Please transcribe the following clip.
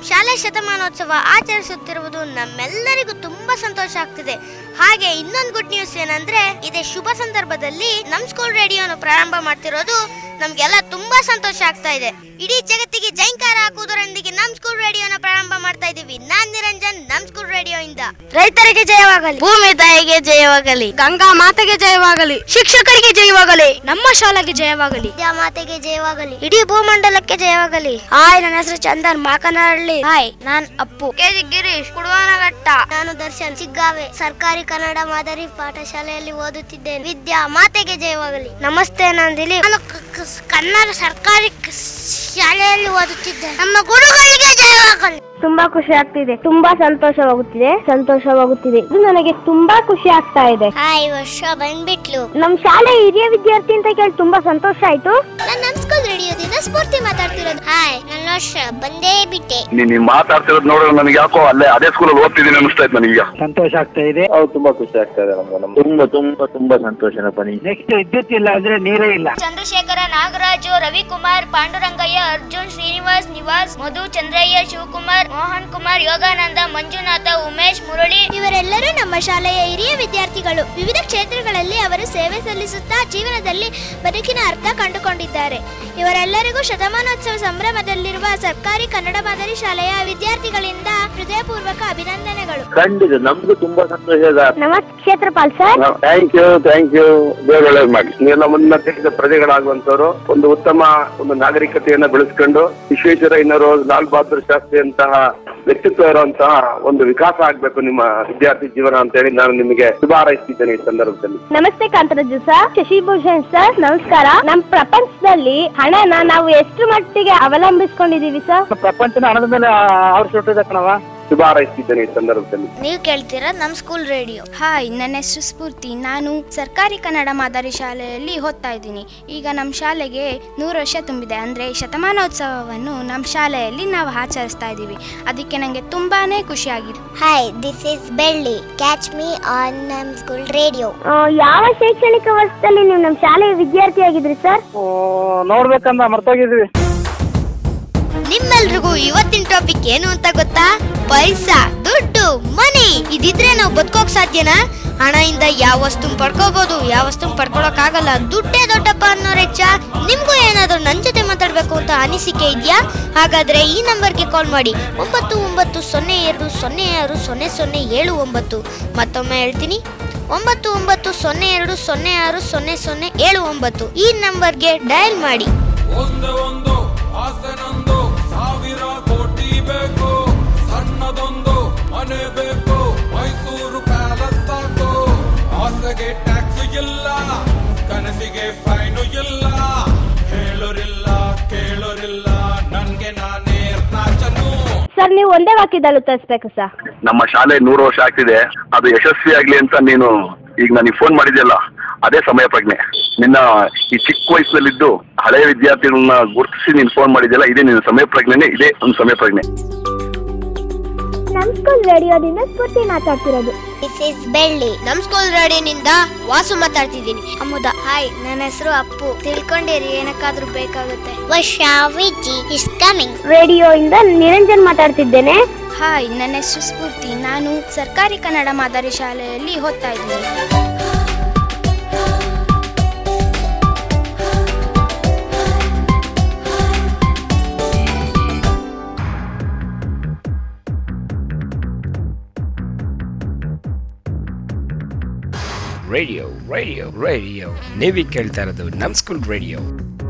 ಶಾಲೆ ಶತಮಾನೋತ್ಸವ ಆಚರಿಸುತ್ತಿರುವುದು ನಮ್ಮೆಲ್ಲರಿಗೂ ತುಂಬಾ ಸಂತೋಷ ಆಗ್ತಿದೆ ಹಾಗೆ ಇನ್ನೊಂದು ಗುಡ್ ನ್ಯೂಸ್ ಏನಂದ್ರೆ ಇದೇ ಶುಭ ಸಂದರ್ಭದಲ್ಲಿ ನಮ್ ಸ್ಕೂಲ್ ರೇಡಿಯೋನು ಪ್ರಾರಂಭ ಮಾಡ್ತಿರೋದು ನಮ್ಗೆಲ್ಲ ತುಂಬಾ ಸಂತೋಷ ಆಗ್ತಾ ಇದೆ ಇಡೀ ಜಗತ್ತಿಗೆ ಜೈಂಕಾರ ಹಾಕುವುದರೊಂದಿಗೆ ನಮ್ ಸ್ಕೂಲ್ ರೇಡಿಯೋನ ಪ್ರಾರಂಭ ಮಾಡ್ತಾ ಇದೀವಿ ನಾನ್ ನಿರಂಜನ್ ನಮ್ ಸ್ಕೂಲ್ ರೇಡಿಯೋ ಇಂದ ರೈತರಿಗೆ ಜಯವಾಗಲಿ ಭೂಮಿ ತಾಯಿಗೆ ಜಯವಾಗಲಿ ಗಂಗಾ ಮಾತೆಗೆ ಜಯವಾಗಲಿ ಶಿಕ್ಷಕರಿಗೆ ಜಯವಾಗಲಿ ನಮ್ಮ ಶಾಲೆಗೆ ಜಯವಾಗಲಿ ಮಾತೆಗೆ ಜಯವಾಗಲಿ ಇಡೀ ಭೂಮಂಡಲಕ್ಕೆ ಜಯವಾಗಲಿ ಹಾಯ್ ನನ್ನ ಹೆಸರು ಚಂದನ್ ಮಾಕನಹಳ್ಳಿ ಹಾಯ್ ನಾನ್ ಅಪ್ಪು ಕೆಜಿ ಗಿರೀಶ್ ಕುಡುವಾನಘಟ್ಟ ನಾನು ದರ್ಶನ್ ಸಿಗ್ಗಾವೆ ಸರ್ಕಾರಿ ಕನ್ನಡ ಮಾದರಿ ಪಾಠಶಾಲೆಯಲ್ಲಿ ಓದುತ್ತಿದ್ದೇನೆ ವಿದ್ಯಾ ಮಾತೆಗೆ ಜಯವಾಗಲಿ ನಮಸ್ತೆ ನಾನು ದಿಲೀಪ್ ನಾನು ಕ- ಕ- ಕನ್ನಡ ಸರ್ಕಾರಿ ಕ- ಶಾಲೆಯಲ್ಲಿ ಓದುತ್ತಿದ್ದೇನೆ ನಮ್ಮ ಗುರುಗಳಿಗೆ ಜಯವಾಗಲಿ ತುಂಬಾ ಖುಷಿ ಆಗ್ತಿದೆ ತುಂಬಾ ಸಂತೋಷವಾಗುತ್ತಿದೆ ಸಂತೋಷವಾಗುತ್ತಿದೆ ಇದು ನನಗೆ ತುಂಬಾ ಖುಷಿ ಆಗ್ತಾ ಇದೆ ಹಾಯ್ ವರ್ಷ ಬಂದ್ಬಿಟ್ಲು ನಮ್ ಶಾಲೆ ಹಿರಿಯ ವಿದ್ಯಾರ್ಥಿ ಅಂತ ಕೇಳಿ ತುಂಬಾ ಸಂತೋಷ ಆಯ್ತು ನಾನು ನಮ್ ಸ್ಕೂಲ್ ರೇಡಿಯೋದಿಂದ ಸ್ಫೂರ್ತಿ ಮಾತಾಡ್ತಿರೋದು ಹಾಯ್ ನನ್ನ ವರ್ಷ ಬಂದೇ ಬಿಟ್ಟೆ ನೀನ್ ನೀನ್ ಮಾತಾಡ್ತಿರೋದು ನೋಡಿದ್ರೆ ನನಗೆ ಯಾಕೋ ಅಲ್ಲೇ ಅದೇ ಸ್ಕೂಲಲ್ಲಿ ಓದ್ತಿದ್ದೀನಿ ಅನಿಸ್ತಾ ಇತ್ತು ನನಗೀಗ ಸಂತೋಷ ಆಗ್ತಾ ಇದೆ ಹೌದು ತುಂಬಾ ಖುಷಿ ಆಗ್ತಾ ಇದೆ ನಮ್ಗೆ ನಮ್ಗೆ ತುಂಬಾ ತುಂಬಾ ತುಂಬಾ ಸಂತೋಷನಪ್ಪ ನೀ ನೆಕ್ಸ್ಟ್ ವಿದ್ಯುತ್ ಇಲ್ಲ ಅಂದ್ರೆ ನೀರೇ ಇಲ್ಲ ಚಂದ್ರಶೇಖರ ನಾಗರಾಜು ರವಿಕುಮಾರ್ ಪಾಂಡುರಂಗಯ್ಯ ಅರ್ಜುನ್ ಶ್ರೀನಿವಾಸ್ ನಿವಾಸ್ ಮಧು ಚಂದ್ರಯ್ಯ ಶಿವಕುಮಾರ್ ಮೋಹನ್ ಕುಮಾರ್ ಯೋಗಾನಂದ ಮಂಜುನಾಥ ಉಮೇಶ್ ಮುರಳಿ ಇವರೆಲ್ಲರೂ ನಮ್ಮ ಶಾಲೆಯ ಹಿರಿಯ ವಿದ್ಯಾರ್ಥಿಗಳು ವಿವಿಧ ಕ್ಷೇತ್ರಗಳಲ್ಲಿ ಅವರು ಸೇವೆ ಸಲ್ಲಿಸುತ್ತಾ ಜೀವನದಲ್ಲಿ ಬದುಕಿನ ಅರ್ಥ ಕಂಡುಕೊಂಡಿದ್ದಾರೆ ಇವರೆಲ್ಲರಿಗೂ ಶತಮಾನೋತ್ಸವ ಸಂಭ್ರಮದಲ್ಲಿರುವ ಸರ್ಕಾರಿ ಕನ್ನಡ ಮಾದರಿ ಶಾಲೆಯ ವಿದ್ಯಾರ್ಥಿಗಳಿಂದ ಹೃದಯಪೂರ್ವಕ ಅಭಿನಂದನೆಗಳು ಖಂಡಿತ ನಮ್ಗೂ ತುಂಬಾ ಸಂತೋಷ ಇದೆ ನಮಸ್ತೆ Kshetrapal sir thank you thank you ದೇವ್ರ ಒಳ್ಳೇದ್ ಮಾಡಿ ನೀವೆಲ್ಲ ಮುಂದಿನ ದೇಶದ ಪ್ರಜೆಗಳಾಗುವಂತವ್ರು ಒಂದು ಉತ್ತಮ ಒಂದು ನಾಗರಿಕತೆಯನ್ನ ಬೆಳೆಸ್ಕೊಂಡು ವಿಶ್ವೇಶ್ವರಯ್ಯನವರು ಲಾಲ್ ಬಹದ್ದೂರ್ ಶಾಸ್ತ್ರಿ ಅಂತಹ ವ್ಯಕ್ತಿತ್ವ ಇರುವಂತಹ ಒಂದು ವಿಕಾಸ ಆಗ್ಬೇಕು ನಿಮ್ಮ ವಿದ್ಯಾರ್ಥಿ ಜೀವನ ಅಂತ ಹೇಳಿ ನಾನು ನಿಮಗೆ ಶುಭ ಹಾರೈಸ್ತಿದ್ದೇನೆ ಈ ಸಂದರ್ಭದಲ್ಲಿ ನಮಸ್ತೆ ಕಾಂತರಾಜು ಸರ್ ಶಶಿಭೂಷಣ್ ಸರ್ ನಮಸ್ಕಾರ ನಮ್ ಪ್ರಪಂಚದಲ್ಲಿ ಹಣನ ನಾವು ಎಷ್ಟು ಮಟ್ಟಿಗೆ ಅವಲಂಬಿಸ್ಕೊಂಡಿದೀವಿ ಸರ್ ಪ್ರಪಂಚನ ಹಣದ ಮೇಲೆ ಅವ್ರು ಸುಟ್ಟಿದೆ ಕಣವ ಶುಭ ಹಾರೈಸ್ತಿದ್ದೇನೆ ಈ ಸಂದರ್ಭದಲ್ಲಿ ನೀವು ಕೇಳ್ತೀರಾ ನಮ್ ಸ್ಕೂಲ್ ರೇಡಿಯೋ ಹಾಯ್ ನನ್ನ ಹೆಸರು ಸ್ಫೂರ್ತಿ ನಾನು ಸರ್ಕಾರಿ ಕನ್ನಡ ಮಾದರಿ ಶಾಲೆಯಲ್ಲಿ ಓದ್ತಾ ಇದ್ದೀನಿ ಈಗ ನಮ್ಮ ಶಾಲೆಗೆ ನೂರು ವರ್ಷ ತುಂಬಿದೆ ಅಂದರೆ ಶತಮಾನೋತ್ಸವವನ್ನು ನಮ್ಮ ಶಾಲೆಯಲ್ಲಿ ನಾವು ಆಚರಿಸ್ತಾ ಇದ್ದೀವಿ ಅದಕ್ಕೆ ನನಗೆ ತುಂಬಾ ಖುಷಿಯಾಗಿದೆ hi this is Belli catch me on ನಮ್ ಸ್ಕೂಲ್ ರೇಡಿಯೋ ಆ, ಯಾವ ಶೈಕ್ಷಣಿಕ ವರ್ಷದಲ್ಲಿ ನೀವು ನಮ್ಮ ಶಾಲೆಯ ವಿದ್ಯಾರ್ಥಿ ಆಗಿದ್ರಿ ಸರ್ ನೋಡ್ಬೇಕಂದ ಮರ್ತೋಗಿದ್ವಿ ನಿಮ್ಮೆಲ್ರಿಗೂ ಇವತ್ತಿನ ಟಾಪಿಕ್ ಏನು ಅಂತ ಗೊತ್ತಾ ಪೈಸಾ ದುಡ್ಡು ಮನಿ ಇದಿದ್ರೆ ನಾವು ಬದುಕೋಕ್ ಸಾಧ್ಯನಾ ಹಣದಿಂದ ಯಾವ ವಸ್ತು ಪಡ್ಕೋಬಹುದು ಯಾವ ವಸ್ತು ಪಡ್ಕೊಳಕ್ ಆಗಲ್ಲ ದುಡ್ಡೇ ದೊಡ್ಡಪ್ಪ ಅನ್ನೋ ರೆಚ್ಚ ನಿಮ್ಗೂ ಏನಾದ್ರೂ ನನ್ ಜೊತೆ ಮಾತಾಡ್ಬೇಕು ಅಂತ ಅನಿಸಿಕೆ ಇದೆಯಾ ಹಾಗಾದ್ರೆ ಈ ನಂಬರ್ಗೆ ಕಾಲ್ ಮಾಡಿ ಒಂಬತ್ತು ಒಂಬತ್ತು ಸೊನ್ನೆ ಎರಡು ಸೊನ್ನೆ ಆರು ಸೊನ್ನೆ ಸೊನ್ನೆ ಏಳು ಒಂಬತ್ತು ಮತ್ತೊಮ್ಮೆ ಹೇಳ್ತೀನಿ ಒಂಬತ್ತು ಒಂಬತ್ತು ಸೊನ್ನೆ ಎರಡು ಸೊನ್ನೆ ಆರು ಸೊನ್ನೆ ಸೊನ್ನೆ ಏಳು ಒಂಬತ್ತು ಈ ನಂಬರ್ಗೆ ಡಯಲ್ ಮಾಡಿ ಒಂದೇ ಒಂದು ಆಸೆನೊಂದು ಸಾವಿರ ಕೋಟಿ ಬೇಕು ಸಣ್ಣದೊಂದು ಮನೆ ಬೇಕು ಮೈಸೂರು ಪ್ಯಾಲೇಸ್ ಸಾಕು ಆಸೆಗೆ ಟ್ಯಾಕ್ಸ್ ಇಲ್ಲ ಕನಸಿಗೆ ಫೈನು ಇಲ್ಲ ಹೇಳೋರಿಲ್ಲ ಕೇಳೋರಿಲ್ಲ ನನ್ಗೆ ನಾನೇ ರಾಜನು ಸರ್ ನೀವು ಒಂದೇ ವಾಕ್ಯದಲ್ಲಿ ಉತ್ತರಿಸ್ಬೇಕು ಸರ್ ನಮ್ಮ ಶಾಲೆ ನೂರು ವರ್ಷ ಆಗ್ತಿದೆ ಅದು ಯಶಸ್ವಿ ಆಗ್ಲಿ ಅಂತ ನೀನು ಈಗ ನನಗೆ ಫೋನ್ ಮಾಡಿದ್ಯಲ್ಲ ಅದೇ ಸಮಯ ಪ್ರಜ್ಞೆ ನಿನ್ನ ಈ ಚಿಕ್ಕ ವಯಸ್ಸಿನಲ್ಲಿದ್ದು ಹಳೆಯ ವಿದ್ಯಾರ್ಥಿಗಳನ್ನ ಗುರುತಿಸಿ ನೀನು ಫೋನ್ ಮಾಡಿದ್ಯಲ್ಲ ಇದೇ ನಿನ್ನ ಸಮಯ ಪ್ರಜ್ಞೆನೇ ಇದೇ ಒಂದು ಸಮಯ ಪ್ರಜ್ಞೆ ನಮ್ ಸ್ಕೂಲ್ ರೇಡಿಯೋದಿಂದ ಸ್ಫೂರ್ತಿ ಮಾತಾಡ್ತಿರೋದು ದಿಸ್ ಇಸ್ ಬೆಳ್ಳಿ ನಮ್ ಸ್ಕೂಲ್ ರೇಡಿಯೋನಿಂದ ವಾಸು ಮಾತಾಡ್ತಿದ್ದೀನಿ ಅಮುದ ಹಾಯ್ ನನ್ನ ಹೆಸರು ಅಪ್ಪು ತಿಳ್ಕೊಂಡಿರಿ ಏನಕ್ಕಾದ್ರೂ ಬೇಕಾಗುತ್ತೆ ವರ್ಷ ವಿಜಿ ಇಸ್ ಕಮಿಂಗ್ ರೇಡಿಯೋ ಇಂದ ನಿರಂಜನ್ ಮಾತಾಡ್ತಿದ್ದೇನೆ ಹಾಯ್ ನನ್ನ ಹೆಸರು ಸ್ಫೂರ್ತಿ ನಾನು ಸರ್ಕಾರಿ ಕನ್ನಡ ಮಾದರಿ ಶಾಲೆಯಲ್ಲಿ ಓದ್ತಾ ಇದ್ದೀನಿ ರೇಡಿಯೋ ರೇಡಿಯೋ ರೇಡಿಯೋ ನೀವೀಗ ಕೇಳ್ತಾ ಇರೋದು ನಮ್ ಸ್ಕೂಲ್ ರೇಡಿಯೋ